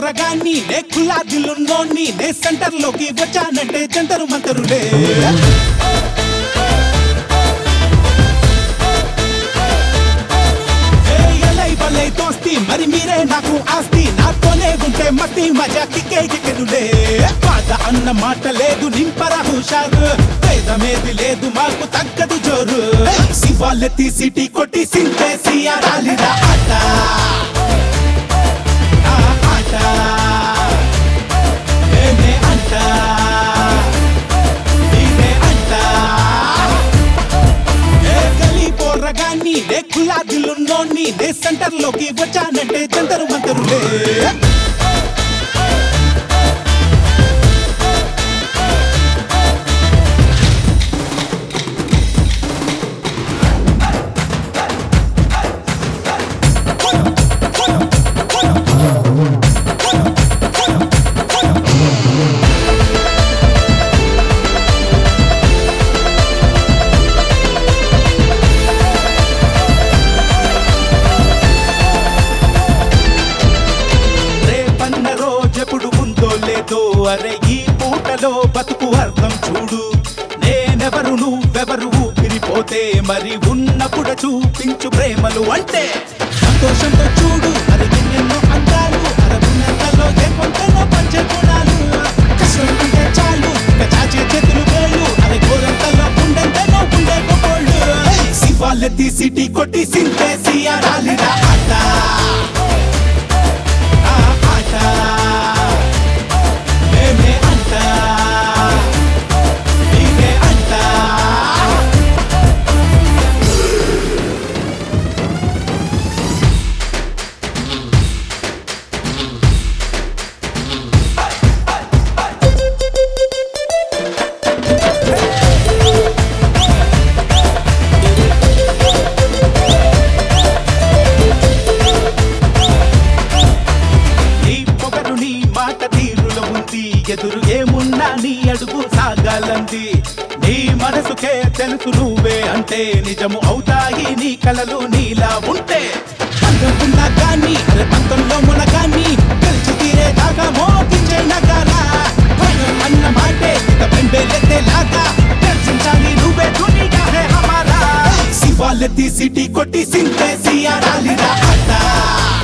పోరగాన్ని నే కులాదిలున్నోన్ని నే సెంటర్ లోకి వచ్చానంటే జంతరు మంతరులే ఏ ఎలై వలై దోస్తి మరి మీరే నాకు ఆస్తి నాతోనే ఉంటే మతి మజా కిక్కే కికెనులే పాత అన్న మాట లేదు నింపరా హుషారు భేదమేది లేదు మాకు తగ్గదు జోరు శివాలెత్తి సిటీ కొట్టి సింపేసి ఆడాలిరా ఆట ఆ ఆట నేనే అంట నేనే అంట ఏ గలీ పోరగాన్ని నే కులాదిలున్నోన్ని నే సెంటర్ లోకి వచ్చానంటే జంతరు మంతరులే రేపన్న రోజెప్పుడు ఉందో లేదో అరే ఈ పూటలో బతుకు అర్థం చూడు నేనెవరు నువ్వెవరు ఊపిరిపోతే మరి ఉన్నప్పుడు చూపించు ప్రేమలు అంటే సంతోషంతో చూడు మరి ఎన్నెన్నో అందాలు అరవినంతలో ఏ కొంతలో పంచే గుణాలు కష్టం ఉంటే చాలు ఇక చాచే చేతులు వేళ్ళు అరే గోరంతలో ఉండంతలో ఉండే గొప్పోళ్ళు శివాలెత్తి సిటీ కొట్టి సింపేసి ఆడాలిరా ఆట ఆ ఆట మేమే అంట నీవే అంట నీ పొగరు నీ మాట తీరులో ఉంది ఎదురు ఏమున్నా నీ అడుగు సాగాలంది నీ మనసుకే తెలుసు నువ్వే అంటే నిజము అవుతాయి నీ కలలు నీలా ఉంటే పంతం ఉన్నా గాని అరే పంతంలో మునగాని గెలిచి తీరే దాకా మోగించే నగారా భయం అన్న మాటే ఇక బెంబేలెత్తేలాగా దర్శించాలి నువ్వే దునియా హే హమారా శివాలెత్తి సిటీ కొట్టి సింపేసి ఆడాలిరా ఆట